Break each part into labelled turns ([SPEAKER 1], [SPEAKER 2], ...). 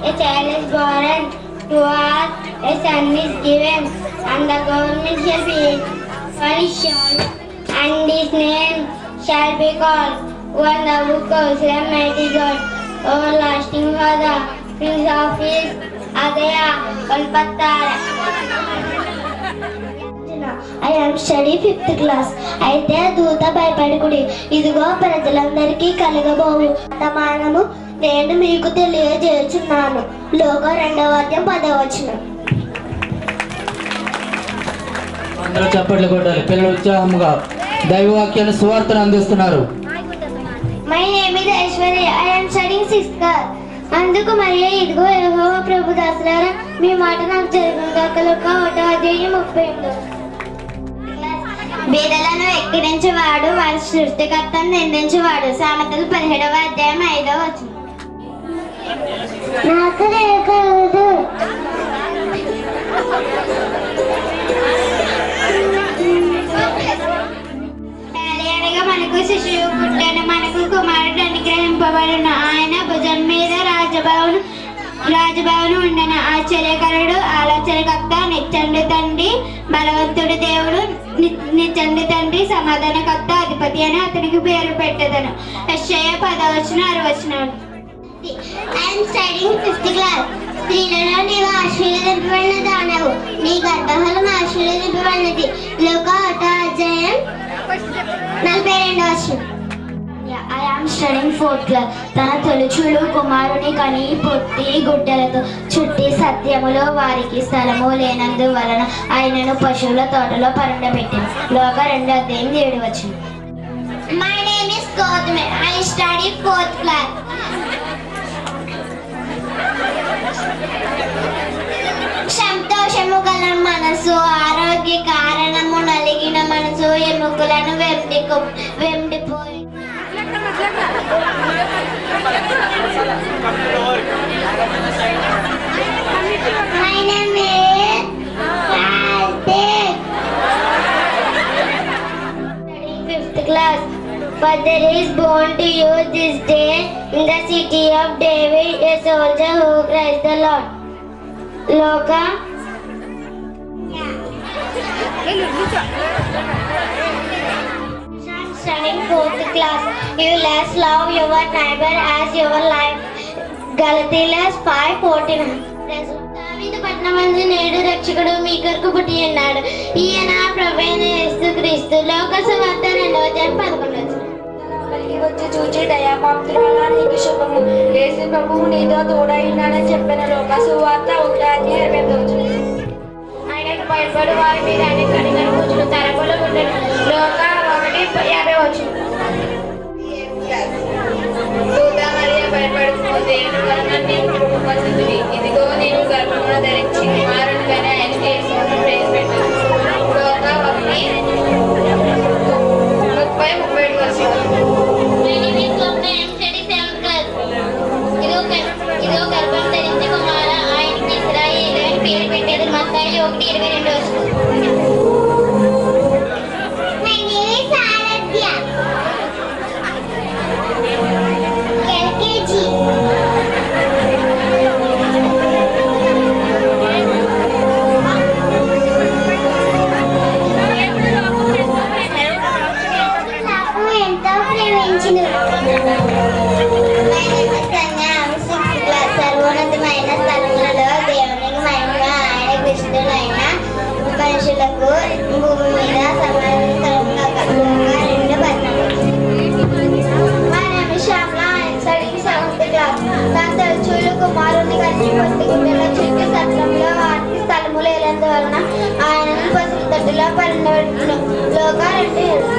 [SPEAKER 1] A child is born, to us a son is given, and the government shall be for his shoulder, and his name shall be called Wonderful Counselor, Mighty God, Everlasting Father, Prince of Peace, Adaya, Kolpattara. I am study fifth class అయితే దూత భయపడకుడి ఇదిగో ప్రజలందరికీ కలగబోవు వర్తమానము నేను మీకు తెలియజేస్తున్నాను లోక రెండవ అధ్యాయం పదవచనం
[SPEAKER 2] అందరూ చప్పట్లు కొట్టాలి పిల్లలు ఉత్సాహంగా దైవవాక్యాన్ని సువార్తను అందిస్తున్నారు
[SPEAKER 1] my name is Aishwarya I am studying sixth class అందుకు మరియు ఇదిగో యెహోవా ప్రభు దాసులారా మీ మాట నాకు జరుగును కాక లోక ఒకటో అధ్యాయం ముప్పై ఎనిమిది బీదలను ఎక్కిరించేవాడు వారి సృష్టికర్తను నిందించేవాడు సామెతలు పదిహేడవ అధ్యాయం ఐదవ వచనం నాకు లేకూడదు అనగా మనకు శిశువు పుట్టను మనకు కుమారుడు అనుగ్రహింపబడును ఆయన భుజం మీద రాజభవను రాజభవను ఉండను ఆశ్చర్యకరుడు ఆలోచనకర్త నిత్యండు తండ్రి బలవంతుడు దేవుడు ని- నిత్యండు తండ్రి సమాధానకర్త అధిపతి అని అతనికి పేరు పెట్టదను యెషయా పదవచన అరవచనాలు ఐఎమ్ స్టడింగ్ ఫిఫ్త్ క్లాస్ స్త్రీలలో నీవు ఆశీర్వదింపబడిన దానవు నీ గర్భఫలం ఆశీర్వదింపబడినది లోక అట అధ్యాయం నలభై రెండవ I am studying fourth class తన తొలుచులు కుమారుని కని పొత్తి గుడ్డలతో చుట్టి సత్యములో వారికి స్థలము లేనందు వలన ఆయనను పశువుల తోటలో పరుండబెట్టింది లోక రెండు అధ్యాయం ఏడు వచ్చింది my name is Gautami I study fourth class సంతోషము గల మనసు ఆరోగ్య కారణము నలిగిన మనసు ఎముకలను వెండి వెండిపోయి My name is Karthik. Studying fifth class. For there is born to you this day in the city of David a soldier who Christ the Lord. Loka. I'm studying fourth class. You let's love your neighbor as your life. Galatians five fourteen దావీదు పట్టణమందు నేడు రక్షకుడు మీ కొరకు పుట్టి ఉన్నాడు ఈయన ప్రభైన యేసు క్రీస్తు లోక సువార్త రెండవ అధ్యాయం పదకొండు
[SPEAKER 3] కలిగి వచ్చి చూచి దయాపాత్రుల నీకు శుభము యేసు ప్రభువు నీతో తోడైనాడని చెప్పిన లోక సువార్త ఒకటి అధ్యాయం ఇరవై ఎనిమిది వచ్చింది
[SPEAKER 1] ఆయనకు భయపడు వారి మీద అనేక కఠిన కూర్చుని తరపులు ఉండను లోక ఒకటి యాభై వచ్చింది
[SPEAKER 3] దూత మరియ భయపడుకో దేవుని వలన నీకు కృపపొందుతుంది ఇదిగో నేను గర్భమును ధరించి కుమారుని కని ఆయనకి యేసును ప్రవేశపెట్టాను లోక ఒకటి ముప్పై ముప్పై ఏడు వచ్చింది
[SPEAKER 1] ఇదో ఇదో గర్భం ధరించి కుమార ఆయనకి ఇస్రాయేలు అని పేరు పెట్టేది మత్తాయి ఒకటి ఇరవై రెండు వచ్చింది ఎంతో ప్రేమించిన సర్వోన్నతమైన స్థలములలో దేవునికి మహిమగా ఆయన కృష్ణులైన మనుషులకు భూమి మీద సమానంగా రెండు పద్నాలుగు My name is Shamla. I am studying seventh class. నా తరచులు కుమారుని కలిసి పొత్తి గుండెల చుట్టూ సత్రంలో వారికి స్థలము లేనందువలన ఆయనను పసుపు తట్టులో పరిణబెట్టును లోక రెండు ఏడు.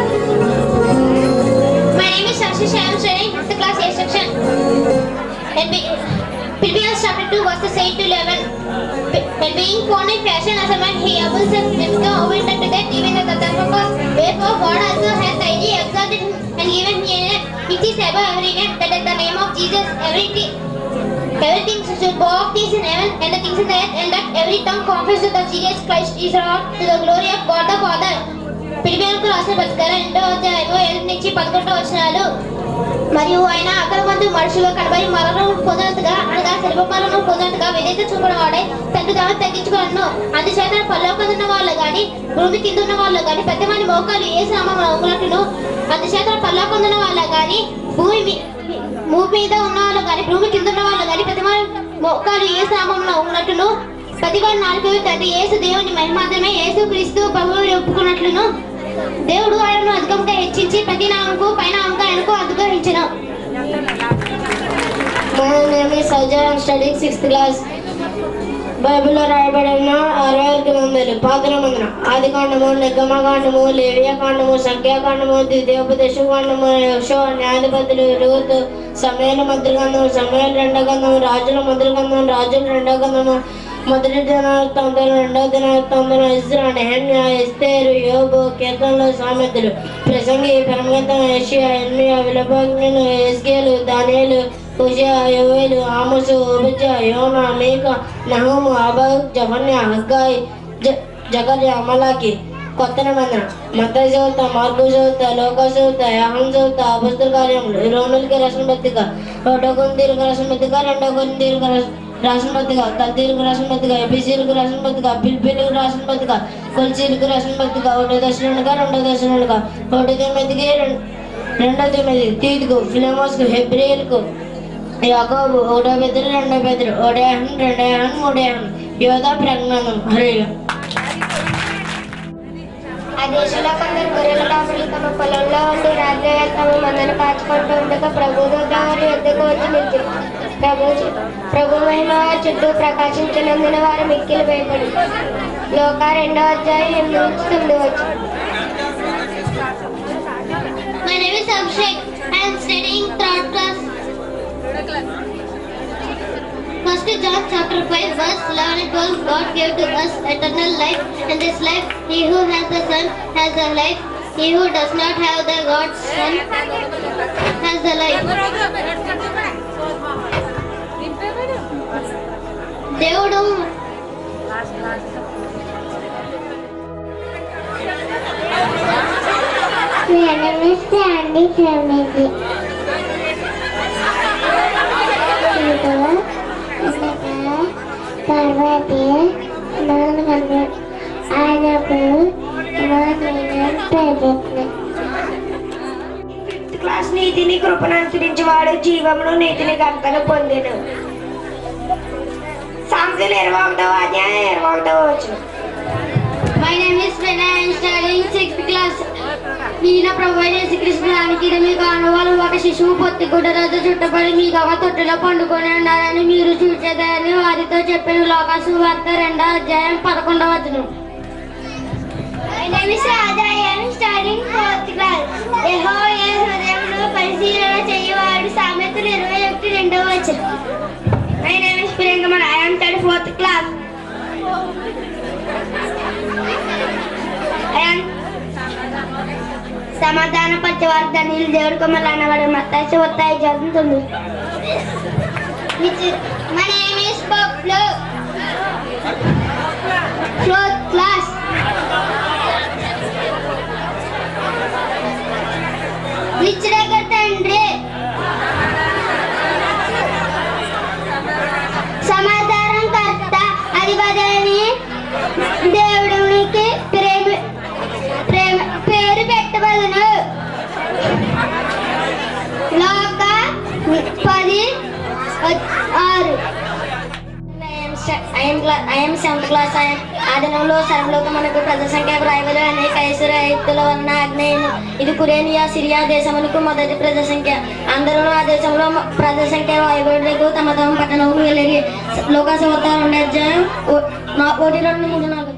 [SPEAKER 1] My name is Sakshish. I am studying fifth class A section. And be, Philippians chapter 2 verses 8 to 11. And being born in fashion as a man, he humbled himself over to that even as a thermos. Wherefore God also has highly exalted him and given him a name which is above every name, that at the name of Jesus everything everything should bow of things in heaven and the things in the earth, and that every tongue confess that Jesus Christ is Lord to the glory of God the Father. పిలిపిలకు రాసిన పత్రిక రెండో అధ్యాయము ఏడు నుంచి పదకొండో వచనాలు మరియు ఆయన అక్కడ మంది మనుషులు కనబడి మరణం పొందినట్టుగా అనగా ఉపమాలను పొందగా విధేత చూపడవాడే తండ్రి దాన్ని తగ్గించుకోను అందుచేత పరలోకమున్న వాళ్ళు గాని భూమి కింద ఉన్న వాళ్ళు గాని పెద్దవాని మోకాలు ఏ సామం ఉంగునట్టును అందుచేత పరలోకమున్న వాళ్ళ గాని భూమి మీ- భూమి మీద ఉన్న వాళ్ళు గాని భూమి కింద ఉన్న వాళ్ళు గాని పెద్దవాని మోకాలు ఏ సామంలో ఉన్నట్టును ప్రతివాడి నాలుగు తండ్రి యేసు దేవుని మహిమాత్రమే యేసు క్రీస్తు ప్రభువుని ఒప్పుకున్నట్లును దేవుడు ఆయనను అధికంగా హెచ్చించి ప్రతి నామకు పైన అంక ఆయనకు అనుగ్రహించిన
[SPEAKER 4] My name is Sajja. I'm studying sixth class. బైబిల్లో రాయబడిన అరవై గ్రంథాలు పాత్ర మందిన ఆది కాండము నిర్గమకాండము లేవియకాండము సంఖ్యాకాండము ద్వితీయోపదేశ కాండము యశో న్యాయాధిపతులు రూత్ సమయాల మధ్య గ్రంథము సమయాలు రెండో గ్రంథము రాజుల మధ్య గ్రంథం రాజుల రెండో గ్రంథము మొదటి దినావృత్తాంతం రెండో దినావృత్తాంతం ఇజ్రా నెహమ్యా ఎస్తేరు యోబు కీర్తనలు సామెతలు ప్రసంగి పరమగతం ఏషియా ఎన్మియా విలభాగ్నులు ఎస్గేలు దానియేలు ఉషా యోవేలు ఆమసు ఓబిజ యోనా మీక నహూము అబగ్ జఫన్యా హగ్గాయి జ- జకర్యా అమలాకి కొత్త నిబంధన మత చదువుతా మార్పు చదువుతా లోక చదువుతా యాహం చదువుతా అపస్తుల కార్యములు రోమిల్కి రసన పత్రిక ఒకటో కొన్ని తీరుకు రసన పత్రిక రెండో కొన్ని తీరుకు రాసిన పత్రిక తద్దీలకు రాసిన పత్రిక ఎబిసీలకు రాసిన పత్రిక పిలిపిలకు రాసిన పత్రిక కొలిసీలకు రాసిన పత్రిక ఒకటో దశనుడుగా రెండో దశనుడుగా ఒకటో తొమ్మిదికి రెం- రెండో తొమ్మిది తీతుకు ఫిలమోస్కు హెబ్రియల్కు యాకోబు ఒకటో బెదరు రెండో బెదరు ఒకటో యాహన్ రెండో యాహన్ మూడో యాహన్ యోధ ప్రజ్ఞానం హరిగా
[SPEAKER 1] ఆ దేశంలో కొందరు గొర్రెల కాపులు తమ పొలంలో ఉండి రాత్రి తమ మందని కాచుకుంటూ ఉండగా ప్రభు వారి యొద్దకు వచ్చి నిలిచి ప్రభు ప్రభు మహిమ వారి చుట్టూ ప్రకాశించినందున వారు మిక్కిలి భయపడి లోక రెండో అధ్యాయం ఎనిమిది నుంచి తొమ్మిది వచ్చి My name is Abhishek. I am studying third class. First John chapter 5 verse 11 and 12 God gave to us eternal life and this life he who has the son has the life he who does not have the God's son has the life దేవుడు నమస్తే అండి family Parvati నాలుగు ఆయనకు fifth class నీతిని కృపను అనుసరించి వాడు జీవమును నీతిని కర్తను పొందెను సాంఖ్యులు ఇరవై ఒకటవ అధ్యాయం ఇరవై ఒకటవ వచ్చు మై నేమ్ ఇస్ వెన్ I am studying sixth class ఈయన ప్రభు అయిన శ్రీకృష్ణానికి మీకు అనువాలు ఒక శిశువు పొత్తి గుడ్డలతో చుట్టబడి మీ గవ తొట్టులో పండుకొని ఉన్నారని మీరు చూసేదని వారితో చెప్పిన లోకాసు వార్త రెండో అధ్యాయం పదకొండవ వచనం My name is Radha. I am studying fourth class. యెహోవా ఏ హృదయంలో పరిశీలన చేయవాడు సామెతలు ఇరవై ఒకటి రెండవ వచనం మై నేమ్ ఇస్ ప్రియాంకమన్ I am studying fourth class. I am సమాధాన పరచేవారు ధనియులు దేవుడు కొమ్మలు అన్నవాడు మత్తాయి వత్తాయి చదువుతుంది My name is Pablo. Fourth class. నిచ్చడగ తండ్రి సమాధానం కర్త అధిపతిని దేవుడికి ప్రేమ ప్రేమ పేరు పెట్టవలను లోక పది ఆరు ఐఎం సెవెంత్ క్లాస్ ఆదినంలో సర్వలోక మనకు ప్రజల సంఖ్య రాయబడి అనేక ఐశ్వర్య ఎత్తుల వలన ఆగ్నేయులు ఇది కురేనియా సిరియా దేశములకు మొదటి ప్రజల సంఖ్య అందరూ ఆ దేశంలో ప్రజల సంఖ్య వాయుబడులకు తమ తమ పట్టణం వెళ్ళి లోకాసవతారం ఒకటి రెండు మూడు నాలుగు